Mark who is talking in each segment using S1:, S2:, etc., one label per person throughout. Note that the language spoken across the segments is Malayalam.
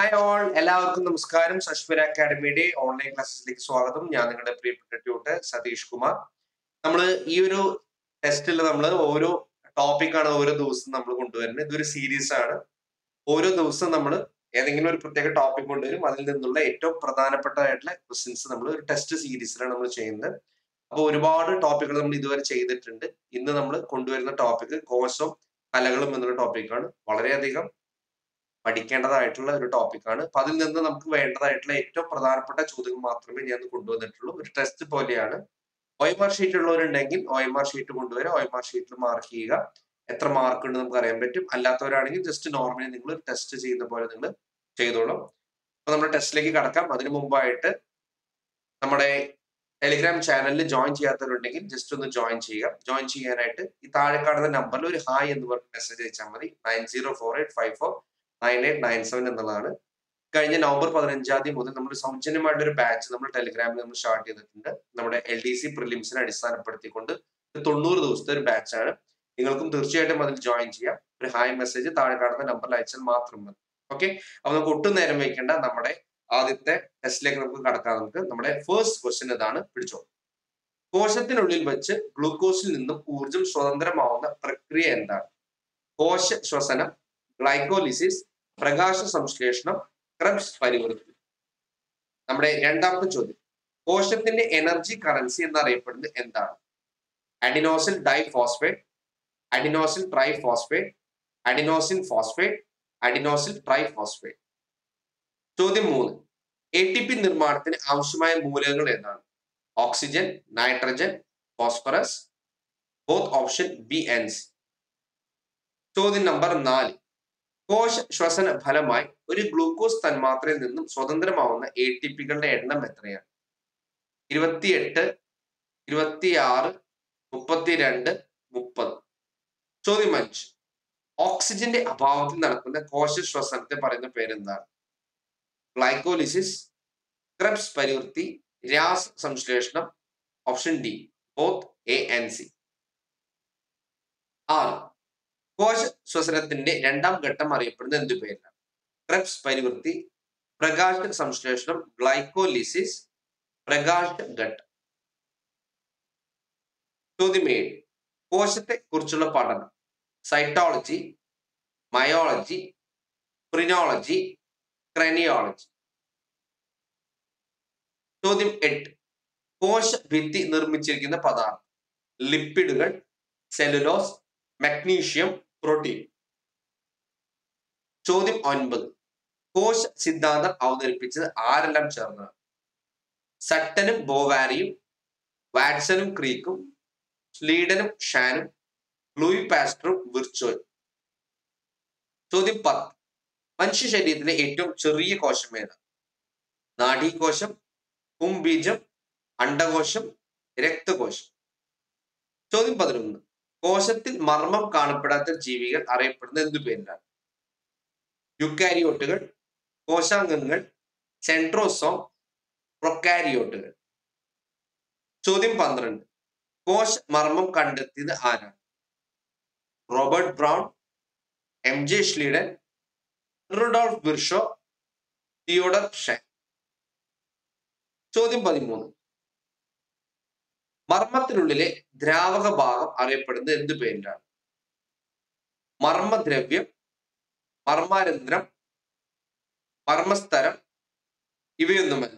S1: ഹായ് ഓൾ എല്ലാവർക്കും നമസ്കാരം സശ്വര അക്കാഡമിയുടെ ഓൺലൈൻ ക്ലാസ്സിലേക്ക് സ്വാഗതം ഞാൻ നിങ്ങളുടെ പ്രിയപ്പെട്ട ട്യൂട്ടർ സതീഷ് കുമാർ നമ്മൾ ഈ ഒരു ടെസ്റ്റിൽ നമ്മൾ ഓരോ ടോപ്പിക്കാണ് ഓരോ ദിവസം നമ്മൾ കൊണ്ടുവരുന്നത് ഇതൊരു സീരീസ് ആണ് ഓരോ ദിവസം നമ്മൾ ഏതെങ്കിലും ഒരു പ്രത്യേക ടോപ്പിക് കൊണ്ടുവരും അതിൽ നിന്നുള്ള ഏറ്റവും പ്രധാനപ്പെട്ടതായിട്ടുള്ള ക്വസ്റ്റ്യൻസ് നമ്മൾ ഒരു ടെസ്റ്റ് സീരീസിലാണ് നമ്മൾ ചെയ്യുന്നത് അപ്പോൾ ഒരുപാട് ടോപ്പിക്കുകൾ നമ്മൾ ഇതുവരെ ചെയ്തിട്ടുണ്ട് ഇന്ന് നമ്മൾ കൊണ്ടുവരുന്ന ടോപ്പിക് കോശം കലകളും എന്നുള്ള ടോപ്പിക്കാണ് വളരെയധികം പഠിക്കേണ്ടതായിട്ടുള്ള ഒരു ടോപ്പിക്കാണ് അപ്പൊ അതിൽ നിന്ന് നമുക്ക് വേണ്ടതായിട്ടുള്ള ഏറ്റവും പ്രധാനപ്പെട്ട ചോദ്യങ്ങൾ മാത്രമേ ഞാൻ കൊണ്ടുവന്നിട്ടുള്ളൂ ഒരു ടെസ്റ്റ് പോലെയാണ് ഒ എം ആർ ഷീറ്റ് ഉള്ളവരുണ്ടെങ്കിൽ ഒ എം ആർ ഷീറ്റ് കൊണ്ടുവരിക ഒ എം ആർ ഷീറ്റിൽ മാർക്ക് ചെയ്യുക എത്ര മാർക്ക് ഉണ്ട് നമുക്ക് അറിയാൻ പറ്റും അല്ലാത്തവരാണെങ്കിൽ ജസ്റ്റ് നോർമലി നിങ്ങൾ ടെസ്റ്റ് ചെയ്യുന്ന പോലെ നിങ്ങൾ ചെയ്തോളും അപ്പൊ നമ്മുടെ ടെസ്റ്റിലേക്ക് കടക്കാം അതിനു മുമ്പായിട്ട് നമ്മുടെ ടെലിഗ്രാം ചാനലിൽ ജോയിൻ ചെയ്യാത്തവരുണ്ടെങ്കിൽ ജസ്റ്റ് ഒന്ന് ജോയിൻ ചെയ്യുക ജോയിൻ ചെയ്യാനായിട്ട് ഈ താഴെ കാണുന്ന നമ്പറിൽ ഒരു ഹായ് എന്ന് പറഞ്ഞ് മെസ്സേജ് അയച്ചാൽ മതി nine zero four eight five four nine eight nine seven എന്നുള്ളതാണ് കഴിഞ്ഞ നവംബർ പതിനഞ്ചാം തീയതി മുതൽ നമ്മൾ സൗജന്യമായിട്ടുള്ള ഒരു ബാച്ച് നമ്മൾ ടെലിഗ്രാമിൽ നമ്മൾ സ്റ്റാർട്ട് ചെയ്തിട്ടുണ്ട് നമ്മുടെ എൽ ഡി സി പ്രിലിംസിനെ അടിസ്ഥാനപ്പെടുത്തിക്കൊണ്ട് തൊണ്ണൂറ് ദിവസത്തെ ഒരു ബാച്ചാണ് നിങ്ങൾക്കും തീർച്ചയായിട്ടും അതിൽ ജോയിൻ ചെയ്യാം ഒരു ഹായ് മെസ്സേജ് താഴെ കാണുന്ന നമ്പറിൽ അയച്ചാൽ മാത്രം മതി ഓക്കെ അപ്പൊ നമുക്ക് ഒട്ടും നേരം വയ്ക്കേണ്ട നമ്മുടെ ആദ്യത്തെ ടെസ്റ്റിലേക്ക് നമുക്ക് കടക്കാം നമുക്ക് നമ്മുടെ ഫേസ്റ്റ് ക്വസ്റ്റ്യൻ ഇതാണ് പിടിച്ചോ കോശത്തിനുള്ളിൽ വെച്ച് ഗ്ലൂക്കോസിൽ നിന്നും ഊർജം സ്വതന്ത്രമാവുന്ന പ്രക്രിയ എന്താണ് കോശ ശ്വസനം ഗ്ലൈക്കോലിസിസ് പ്രകാശ സംശ്ലേഷണം ക്രബ്സ് പരിവൃത്തി നമ്മുടെ രണ്ടാമത്തെ ചോദ്യം കോശത്തിന്റെ എനർജി കറൻസി എന്നറിയപ്പെടുന്നത് എന്താണ് adenosine diphosphate adenosine triphosphate adenosine phosphate adenosine triphosphate ചോദ്യം മൂന്ന് എ ടി പി നിർമ്മാണത്തിന് ആവശ്യമായ മൂലകങ്ങൾ ഏതാണ് oxygen nitrogen phosphorus both option B and C ചോദ്യം നമ്പർ നാല് കോശ ശ്വസന ഫലമായി ഒരു ഗ്ലൂക്കോസ് തന്മാത്രയിൽ നിന്നും സ്വതന്ത്രമാവുന്ന എ ടി പികളുടെ എണ്ണം എത്രയാണ് ഇരുപത്തിയെട്ട് ഇരുപത്തിയാറ് മുപ്പത്തിരണ്ട് മുപ്പത് ചോദ്യം അഞ്ച് ഓക്സിജന്റെ അഭാവത്തിൽ നടക്കുന്ന കോശ ശ്വസനത്തെ പറയുന്ന പേരെന്താണ് ഗ്ലൈക്കോലിസിസ് ക്രബ്സ് പരിവൃത്തി രാസ സംശ്ലേഷണം option D both A and C ആറ് കോശ ശ്വസനത്തിന്റെ രണ്ടാം ഘട്ടം അറിയപ്പെടുന്നത് എന്തു പേരിലാണ് ക്രബ്സ് പരിവൃത്തി പ്രകാശ സംശ്ലേഷണം ഗ്ലൈക്കോലിസിസ് പ്രകാശ ഘട്ടം ചോദ്യം ഏഴ് കോശത്തെ കുറിച്ചുള്ള പഠനം സൈറ്റോളജി മയോളജി പ്രിനോളജി ക്രനിയോളജി ചോദ്യം എട്ട് കോശ ഭിത്തി നിർമ്മിച്ചിരിക്കുന്ന പദാർത്ഥം ലിപ്പിഡുകൾ സെലുലോസ് മഗ്നീഷ്യം പ്രോട്ടീൻ ചോദ്യം ഒൻപത് കോശ സിദ്ധാന്തം അവതരിപ്പിച്ചത് ആരെല്ലാം ചേർന്നതാണ് സട്ടനും ബോവാരിയും വാറ്റ്സനും ക്രീക്കും സ്ലീഡനും ഷാനും ലൂയി പാസ്റ്ററും വിർച്ചോയും ചോദ്യം പത്ത് മനുഷ്യ ശരീരത്തിലെ ഏറ്റവും ചെറിയ കോശം ഏതാണ് നാഡീകോശം കുംബീജം അണ്ടകോശം രക്തകോശം ചോദ്യം പതിനൊന്ന് കോശത്തിൽ മർമ്മം കാണപ്പെടാത്ത ജീവികൾ അറിയപ്പെടുന്ന എന്തു പേരിലാണ് യുക്കാരിയോട്ടുകൾ കോശാംഗങ്ങൾ സെൻട്രോസോം പ്രൊക്കാരിയോട്ടുകൾ ചോദ്യം പന്ത്രണ്ട് കോശ മർമ്മം കണ്ടെത്തിയത് ആരാണ് Robert Brown M J Schleiden Rudolf Virchow Theodor ഷെ ചോദ്യം പതിമൂന്ന് മർമ്മത്തിനുള്ളിലെ ദ്രാവക ഭാഗം അറിയപ്പെടുന്നത് എന്തു പേരിലാണ് മർമ്മദ്രവ്യം മർമാരന്ധ്രം മർമ്മസ്തരം ഇവയൊന്നുമല്ല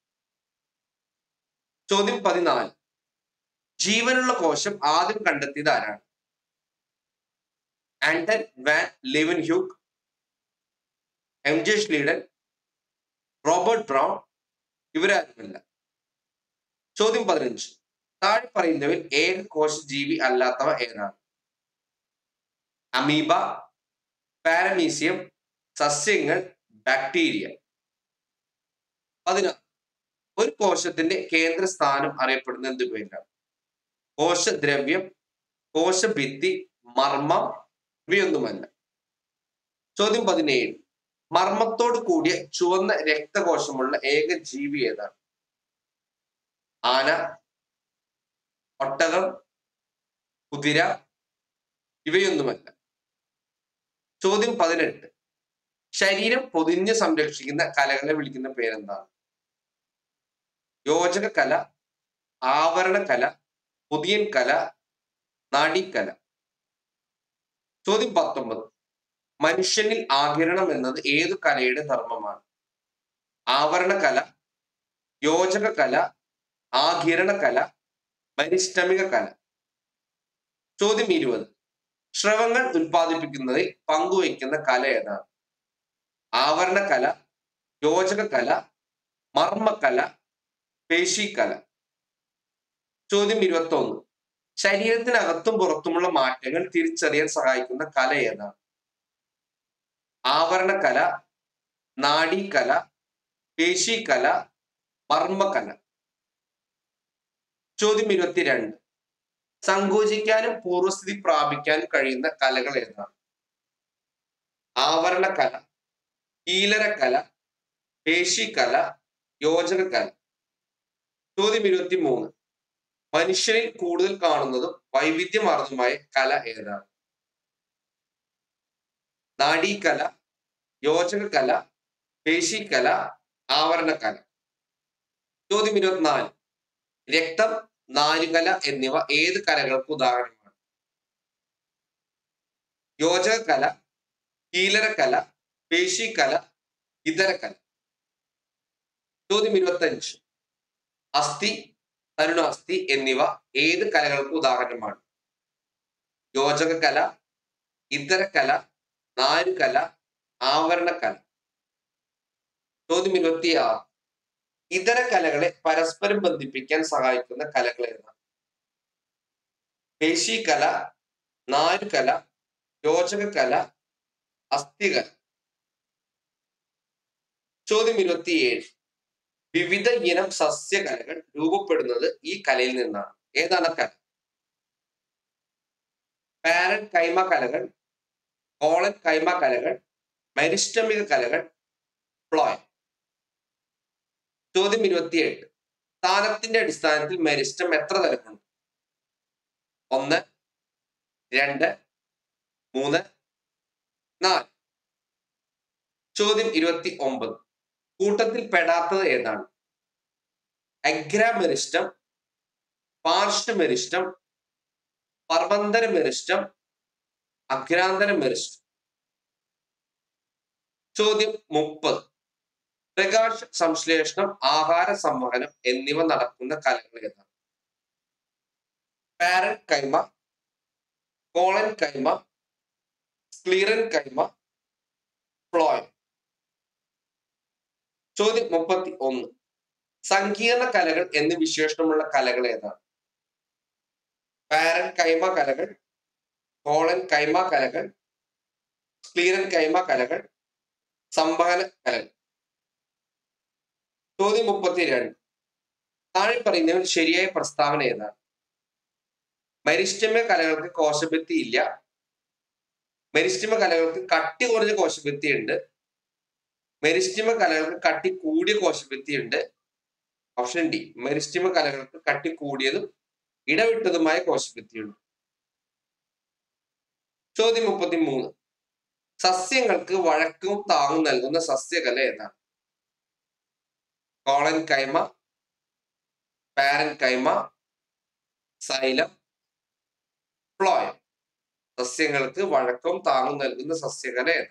S1: ചോദ്യം പതിനാല് ജീവനുള്ള കോശം ആദ്യം കണ്ടെത്തിയത് ആരാണ് Anton van Leeuwenhoek M J Schleiden Robert Brown ഇവരാരുമല്ല ചോദ്യം പതിനഞ്ച് താഴെ പറയുന്നവയിൽ ഏക കോശ ജീവി അല്ലാത്തവ ഏതാണ് അമീബ പാരമീസിയം സസ്യങ്ങൾ ബാക്ടീരിയ അതിനാൽ ഒരു കോശത്തിന്റെ കേന്ദ്ര സ്ഥാനം അറിയപ്പെടുന്ന എന്ത് പേരിലാണ് കോശദ്രവ്യം കോശഭിത്തി മർമ്മം ഇവയൊന്നുമല്ല ചോദ്യം പതിനേഴ് മർമ്മത്തോട് കൂടിയ ചുവന്ന രക്തകോശമുള്ള ഏക ജീവി ഏതാണ് ആന ഒട്ടകം കുതിര ഇവയൊന്നുമല്ല ചോദ്യം പതിനെട്ട് ശരീരം പൊതിഞ്ഞ് സംരക്ഷിക്കുന്ന കലകളെ വിളിക്കുന്ന പേരെന്താണ് യോജക കല ആവരണ കല പുതിയൻ കല നാഡീകല ചോദ്യം പത്തൊമ്പത് മനുഷ്യനിൽ ആകിരണം എന്നത് ഏതു കലയുടെ ധർമ്മമാണ് ആവരണ കല യോജക കല ആകിരണ കല പരിശ്രമിക കല ചോദ്യം ഇരുപത് ശ്രവങ്ങൾ ഉൽപ്പാദിപ്പിക്കുന്നതിൽ പങ്കുവയ്ക്കുന്ന കല ഏതാണ് ആവരണ കല യോജക കല മർമ്മകല പേശിക്കല ചോദ്യം ഇരുപത്തി ഒന്ന് ശരീരത്തിനകത്തും പുറത്തുമുള്ള മാറ്റങ്ങൾ തിരിച്ചറിയാൻ സഹായിക്കുന്ന കല ഏതാണ് ആവരണ കല നാഡീകല പേശിക്കല മർമ്മകല ചോദ്യം ഇരുപത്തിരണ്ട് സങ്കോചിക്കാനും പൂർവസ്ഥിതി പ്രാപിക്കാനും കഴിയുന്ന കലകൾ ഏതാണ് ആവരണ കല കീലരക്കല പേശിക്കല യോജകക്കല ചോദ്യം ഇരുപത്തി മൂന്ന് മനുഷ്യരിൽ കൂടുതൽ കാണുന്നതും വൈവിധ്യമാർന്നതുമായ കല ഏതാണ് നാഡീകല യോജകക്കല പേശിക്കല ആവരണക്കല ചോദ്യം ഇരുപത്തിനാല് രക്തം നാലുകല എന്നിവ ഏത് കലകൾക്ക് ഉദാഹരണമാണ് യോജകക്കല കീലരക്കല പേശിക്കല ഇതരക്കല ചോദ്യം ഇരുപത്തഞ്ച് അസ്ഥി തരുണാസ്ഥി എന്നിവ ഏത് കലകൾക്ക് ഉദാഹരണമാണ് യോജകകല ഇതരക്കല നാലുകല ആവരണക്കല ചോദ്യം ഇരുപത്തിയാറ് ഇതര കലകളെ പരസ്പരം ബന്ധിപ്പിക്കാൻ സഹായിക്കുന്ന കലകൾ ഏതാണ് പേശികല നാലുകല യോജകകല അസ്ഥികല ചോദ്യം ഇരുപത്തിയേഴ് വിവിധ ഇനം സസ്യകലകൾ രൂപപ്പെടുന്നത് ഈ കലയിൽ നിന്നാണ് ഏതാണ് കല പാരൻ കൈമ കലകൾ കോളൻ കൈമ കലകൾ മരിഷ്ടമിക കലകൾ ഫ്ലോയ് ചോദ്യം ഇരുപത്തിയെട്ട് സ്ഥാനത്തിന്റെ അടിസ്ഥാനത്തിൽ മെരിസ്റ്റം എത്ര തരമുണ്ട് ഒന്ന് രണ്ട് മൂന്ന് നാല് ചോദ്യം ഇരുപത്തി ഒമ്പത് കൂട്ടത്തിൽ പെടാത്തത് ഏതാണ് അഗ്രാമെരിസ്റ്റം പാർശ്വമെരിസ്റ്റം പർവന്തര മെരിസ്റ്റം അഗ്രാന്തര മെരിസ്റ്റം ചോദ്യം മുപ്പത് പ്രകാശ സംശ്ലേഷണം ആഹാര സംവഹനം എന്നിവ നടക്കുന്ന കലകൾ ഏതാണ് പാരൻ കൈമ കോളൻ കൈമ സ്ക്ലീറൻ കൈമ ഫ്ലോയൻ ചോദ്യം മുപ്പത്തി ഒന്ന് സങ്കീർണ കലകൾ എന്ന് വിശേഷണമുള്ള കലകൾ ഏതാണ് പാരൻ കൈമ കലകൾ കോളൻ കൈമ കലകൾ സ്ക്ലീറൻ കൈമ കലകൾ സംവഹന കലകൾ ചോദ്യം മുപ്പത്തിരണ്ട് താഴെ പറയുന്നവർ ശരിയായ പ്രസ്താവന ഏതാണ് മരിഷ്ടമ കലകൾക്ക് കോശഭിത്തി ഇല്ല മരിഷ്ടമ കലകൾക്ക് കട്ടി കുറഞ്ഞ കോശഭിത്തി ഉണ്ട് മെരിസ്റ്റിമ കലകൾക്ക് കട്ടി കൂടിയ കോശഭിത്തി ഉണ്ട് ഓപ്ഷൻ ഡി മെരിസ്റ്റിമ കലകൾക്ക് കട്ടി കൂടിയതും ഇടവിട്ടതുമായ കോശഭിത്തിയുണ്ട് ചോദ്യം മുപ്പത്തി മൂന്ന് സസ്യങ്ങൾക്ക് വഴക്കവും താങ്ങും നൽകുന്ന സസ്യകല ഏതാണ് collenchyma parenchyma xylem phloem സസ്യങ്ങൾക്ക് വഴക്കവും താങ്ങും നൽകുന്ന സസ്യകല ഏതാണ്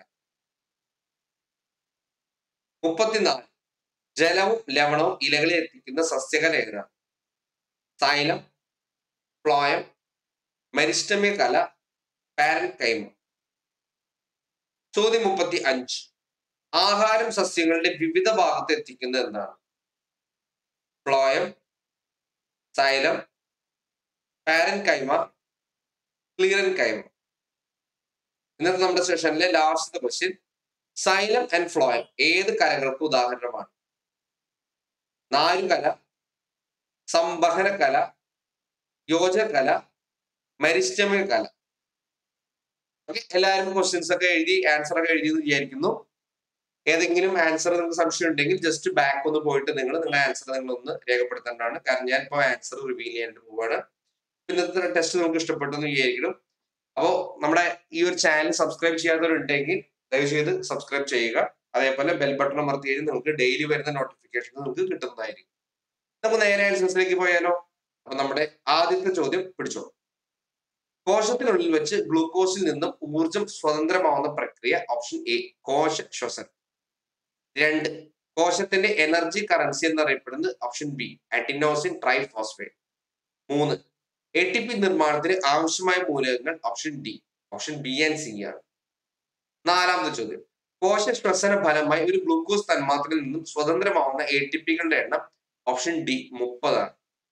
S1: മുപ്പത്തിനാല് ജലവും ലവണവും ഇലകളിൽ എത്തിക്കുന്ന സസ്യകല ഏതാണ് സൈലം ഫ്ലോയം മരിസ്റ്റമ്യ കല പാരൻ കൈമ ചോദ്യം മുപ്പത്തി അഞ്ച് ആഹാരം സസ്യങ്ങളുടെ വിവിധ ഭാഗത്ത് എത്തിക്കുന്നത് എന്താണ് ഫ്ലോയം സൈലം പാരൻ കൈമ ക്ലിയറൻ കൈമ ഇന്നത്തെ നമ്മുടെ സെഷനിലെ last question xylem and phloem ഏത് കലകൾക്ക് ഉദാഹരണമാണ് നാലുകല സംവഹന കല യോജകല മരിസ്റ്റമിക കല ഓക്കെ എല്ലാവരും ക്വസ്റ്റ്യൻസ് ഒക്കെ എഴുതി ആൻസർ ഒക്കെ എഴുതി എന്ന് വിചാരിക്കുന്നു ഏതെങ്കിലും ആൻസർ നിങ്ങൾക്ക് സംശയം ഉണ്ടെങ്കിൽ ജസ്റ്റ് ബാക്ക് ഒന്ന് പോയിട്ട് നിങ്ങൾ നിങ്ങളുടെ ആൻസർ നിങ്ങൾ ഒന്ന് രേഖപ്പെടുത്തേണ്ടതാണ് കാരണം ഞാൻ ഇപ്പോൾ ആൻസർ റിവീൽ ചെയ്യാനായിട്ട് പോവാണ് ഇന്നത്തെ ടെസ്റ്റ് നമുക്ക് ഇഷ്ടപ്പെട്ടു എന്ന് വിചാരിക്കണം അപ്പോൾ നമ്മുടെ ഈ ഒരു ചാനൽ സബ്സ്ക്രൈബ് ചെയ്യാത്തവരുണ്ടെങ്കിൽ ദയവ് ചെയ്ത് സബ്സ്ക്രൈബ് ചെയ്യുക അതേപോലെ ബെൽ ബട്ടൺ അമർത്തി കഴിഞ്ഞാൽ നിങ്ങൾക്ക് ഡെയിലി വരുന്ന നോട്ടിഫിക്കേഷൻ നിങ്ങൾക്ക് കിട്ടുന്നതായിരിക്കും നമുക്ക് നേരെ ആൻസേഴ്സിലേക്ക് പോയാലോ അപ്പൊ നമ്മുടെ ആദ്യത്തെ ചോദ്യം പിടിച്ചോളൂ കോശത്തിനുള്ളിൽ വെച്ച് ഗ്ലൂക്കോസിൽ നിന്നും ഊർജം സ്വതന്ത്രമാവുന്ന പ്രക്രിയ ഓപ്ഷൻ എ കോശ ശ്വസനം രണ്ട് കോശത്തിന്റെ എനർജി കറൻസി എന്നറിയപ്പെടുന്നത് ഓപ്ഷൻ ബി അഡിനോസിൻ ട്രൈഫോസ്ഫേറ്റ് മൂന്ന് എ ടി പി നിർമ്മാണത്തിന് ആവശ്യമായ മൂലകങ്ങൾ option D option B and C ആണ് നാലാമത്തെ ചോദ്യം കോശ ശ്വസന ഫലമായി ഒരു ഗ്ലൂക്കോസ് തന്മാത്രയിൽ നിന്നും സ്വതന്ത്രമാവുന്ന എ ടി പികളുടെ എണ്ണം ഓപ്ഷൻ ഡി മുപ്പതാണ്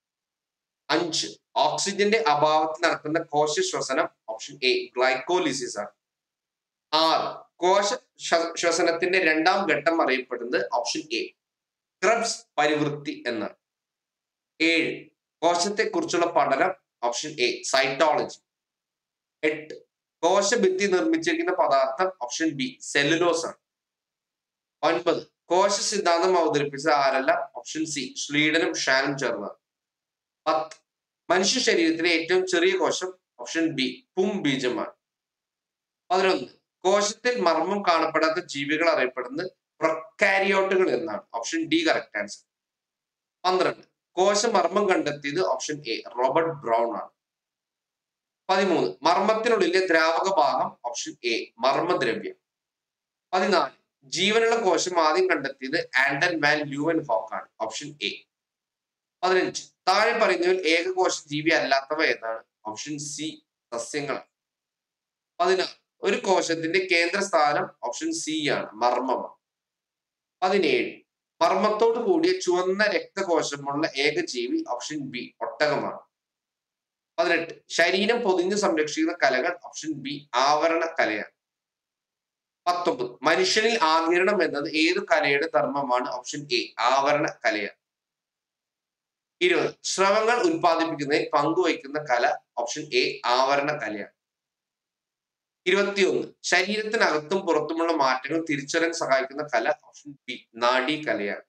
S1: അഞ്ച് ഓക്സിജന്റെ അഭാവത്തിൽ നടക്കുന്ന കോശ ശ്വസനം ഓപ്ഷൻ എ ഗ്ലൈക്കോലിസിസ് ആണ് ആറ് കോശ ശ്വ- ശ്വസനത്തിന്റെ രണ്ടാം ഘട്ടം അറിയപ്പെടുന്നത് ഓപ്ഷൻ എ ക്രബ്സ് പരിവൃത്തി എന്നാണ് ഏഴ് കോശത്തെ കുറിച്ചുള്ള പഠനം ഓപ്ഷൻ എ സൈറ്റോളജി എട്ട് കോശഭിത്തി നിർമ്മിച്ചിരിക്കുന്ന പദാർത്ഥം ഓപ്ഷൻ ബി സെല്ലുലോസ് ആണ് ഒൻപത് കോശ സിദ്ധാന്തം അവതരിപ്പിച്ച ആരല്ല ഓപ്ഷൻ സി ശ്ലീഡനും ഷാനും ചേർന്നതാണ് പത്ത് മനുഷ്യ ശരീരത്തിലെ ഏറ്റവും ചെറിയ കോശം ഓപ്ഷൻ ബി പും ബീജമാണ് പതിനൊന്ന് കോശത്തിൽ മർമ്മം കാണപ്പെടാത്ത ജീവികൾ അറിയപ്പെടുന്നത് പ്രൊക്കാരിയോട്ടുകൾ എന്നാണ് ഓപ്ഷൻ ഡി കറക്റ്റ് ആൻസർ പന്ത്രണ്ട് കോശമർമ്മം കണ്ടെത്തിയത് ഓപ്ഷൻ എ റോബർട്ട് ബ്രൗൺ ആണ് പതിമൂന്ന് മർമ്മത്തിനുള്ളിലെ ദ്രാവക ഭാഗം ഓപ്ഷൻ എ മർമ്മദ്രവ്യം പതിനാല് ജീവനുള്ള കോശം ആദ്യം കണ്ടെത്തിയത് ആൻഡൻ വാൻ ലൂവൻ ഹോക്ക് ആണ് ഓപ്ഷൻ എ പതിനഞ്ച് താഴെ പറയുന്നതിൽ ഏകകോശ ജീവി അല്ലാത്തവ ഏതാണ് ഓപ്ഷൻ സി സസ്യങ്ങളാണ് പതിനാറ് ഒരു കോശത്തിന്റെ കേന്ദ്ര സ്ഥാനം ഓപ്ഷൻ സി ആണ് മർമ്മമാണ് പതിനേഴ് മർമ്മത്തോട് കൂടിയ ചുവന്ന രക്തകോശമുള്ള ഏക ജീവി ഓപ്ഷൻ ബി ഒട്ടകമാണ് പതിനെട്ട് ശരീരം പൊതിഞ്ഞ് സംരക്ഷിക്കുന്ന കലകൾ ഓപ്ഷൻ ബി ആവരണ കലയാണ് പത്തൊമ്പത് മനുഷ്യനിൽ ആകിരണം എന്നത് ഏത് കലയുടെ ധർമ്മമാണ് ഓപ്ഷൻ എ ആവരണ കലയാണ് ഇരുപത് ശ്രവങ്ങൾ ഉൽപ്പാദിപ്പിക്കുന്നതിൽ പങ്കുവയ്ക്കുന്ന കല ഓപ്ഷൻ എ ആവരണ കലയാണ് ഇരുപത്തിയൊന്ന് ശരീരത്തിനകത്തും പുറത്തുമുള്ള മാറ്റങ്ങൾ തിരിച്ചറിയാൻ സഹായിക്കുന്ന കല ഓപ്ഷൻ ബി നാഡീ കലയാണ്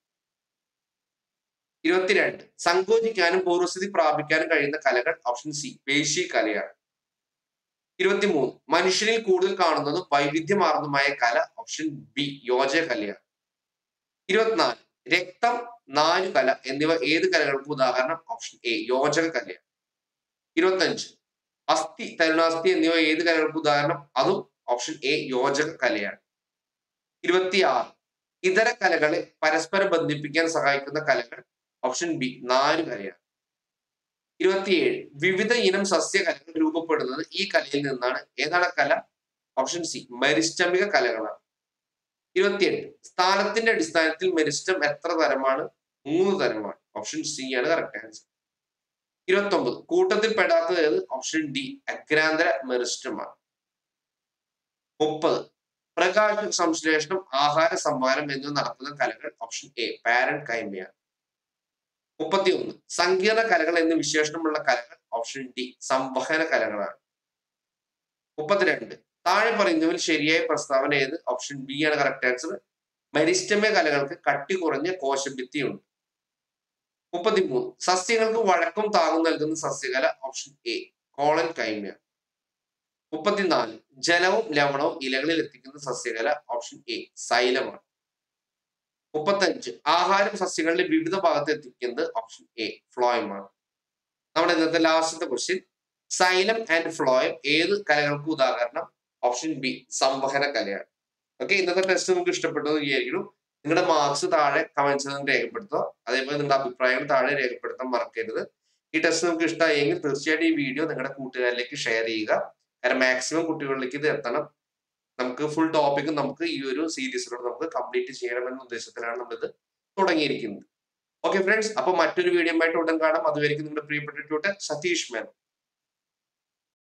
S1: ഇരുപത്തിരണ്ട് സങ്കോചിക്കാനും പൂർവസ്ഥിതി പ്രാപിക്കാനും കഴിയുന്ന കലകൾ ഓപ്ഷൻ സി പേശി കലയാണ് ഇരുപത്തിമൂന്ന് മനുഷ്യനിൽ കൂടുതൽ കാണുന്നതും വൈവിധ്യമാർന്നതുമായ കല ഓപ്ഷൻ ബി യോജക കലയാണ് ഇരുപത്തിനാല് രക്തം നാല് കല എന്നിവ ഏത് കലകൾക്ക് ഉദാഹരണം ഓപ്ഷൻ എ യോജക കലയാണ് ഇരുപത്തഞ്ച് അസ്ഥി തരുണാസ്ഥി എന്നിവ ഏത് കലകൾക്ക് ഉദാഹരണം അതും ഓപ്ഷൻ എ യോജക കലയാണ് ഇരുപത്തിയാറ് ഇതര കലകളെ പരസ്പരം ബന്ധിപ്പിക്കാൻ സഹായിക്കുന്ന കലകൾ ഓപ്ഷൻ ബി നാല് കലയാണ് ഇരുപത്തിയേഴ് വിവിധ ഇനം സസ്യകലകൾ രൂപപ്പെടുന്നത് ഈ കലയിൽ നിന്നാണ് ഏതാണ് കല ഓപ്ഷൻ സി മരിസ്റ്റമിക കലകളാണ് ഇരുപത്തിയെട്ട് സ്ഥാനത്തിന്റെ അടിസ്ഥാനത്തിൽ മെരിസ്റ്റം എത്ര തരമാണ് മൂന്ന് തരമാണ് ഓപ്ഷൻ സി ആണ് കറക്റ്റ് ആൻസർ ഇരുപത്തി ഒമ്പത് കൂട്ടത്തിൽ പെടാത്തത് ഏത് ഓപ്ഷൻ ഡി അഗ്രാന്തര മെറിസ്റ്റമാണ് മുപ്പത് പ്രകാശ സംശ്ലേഷണം ആഹാര സംഭാരം എന്നിവ നടത്തുന്ന കലകൾ ഓപ്ഷൻ എ പാരന്റ് കൈമയാണ് മുപ്പത്തിയൊന്ന് സങ്കീർണ കലകൾ എന്ന് വിശേഷണമുള്ള കലകൾ ഓപ്ഷൻ ഡി സംവഹന കലകളാണ് മുപ്പത്തിരണ്ട് താഴെ പറയുന്നതിൽ ശരിയായ പ്രസ്താവന ഏത് ഓപ്ഷൻ ബി ആണ് കറക്റ്റ് ആൻസർ മരിസ്റ്റമയ കലകൾക്ക് കട്ടി കുറഞ്ഞ കോശഭിത്തിയുണ്ട് മുപ്പത്തിമൂന്ന് സസ്യങ്ങൾക്ക് വഴക്കം താങ്ങും നൽകുന്ന സസ്യകല ഓപ്ഷൻ എ കോളൻ കൈമ്യ മുപ്പത്തിനാല് ജലവും ലവണവും ഇലകളിൽ എത്തിക്കുന്ന സസ്യകല ഓപ്ഷൻ എ സൈലമാണ് മുപ്പത്തഞ്ച് ആഹാരം സസ്യങ്ങളുടെ വിവിധ ഭാഗത്ത് എത്തിക്കുന്നത് ഓപ്ഷൻ എ ഫ്ലോയമാണ് നമ്മുടെ ഇന്നത്തെ ലാസ്റ്റത്തെ ക്വസ്റ്റ്യൻ സൈലം ആൻഡ് ഫ്ലോയം ഏത് കലകൾക്ക് ഉദാഹരണം ഓപ്ഷൻ ബി സംവഹന കലയാണ് ഓക്കെ ഇന്നത്തെ ടെസ്റ്റ് നിങ്ങൾക്ക് ഇഷ്ടപ്പെട്ടു എന്ന് വിചാരിക്കുന്നു നിങ്ങളുടെ മാർക്സ് താഴെ കമന്റ്സ് രേഖപ്പെടുത്തുക അതേപോലെ നിങ്ങളുടെ അഭിപ്രായങ്ങൾ താഴെ രേഖപ്പെടുത്താൻ മറക്കരുത് ഈ ടെസ്റ്റ് നിങ്ങൾക്ക് ഇഷ്ടമായെങ്കിൽ തീർച്ചയായിട്ടും ഈ വീഡിയോ നിങ്ങളുടെ കൂട്ടുകാരിലേക്ക് ഷെയർ ചെയ്യുക കാരണം മാക്സിമം കുട്ടികളിലേക്ക് ഇത് എത്തണം നമുക്ക് ഫുൾ ടോപ്പിക് നമുക്ക് ഈ ഒരു സീരീസിലൂടെ നമുക്ക് കംപ്ലീറ്റ് ചെയ്യണമെന്ന ഉദ്ദേശത്തിലാണ് നമ്മളിത് തുടങ്ങിയിരിക്കുന്നത് ഓക്കെ ഫ്രണ്ട്സ് അപ്പൊ മറ്റൊരു വീഡിയോ ആയിട്ട് ഉടൻ കാണാം അതുവരെയും നിങ്ങളുടെ പ്രിയപ്പെട്ട ട്യൂട്ടർ സതീഷ് മേനോൻ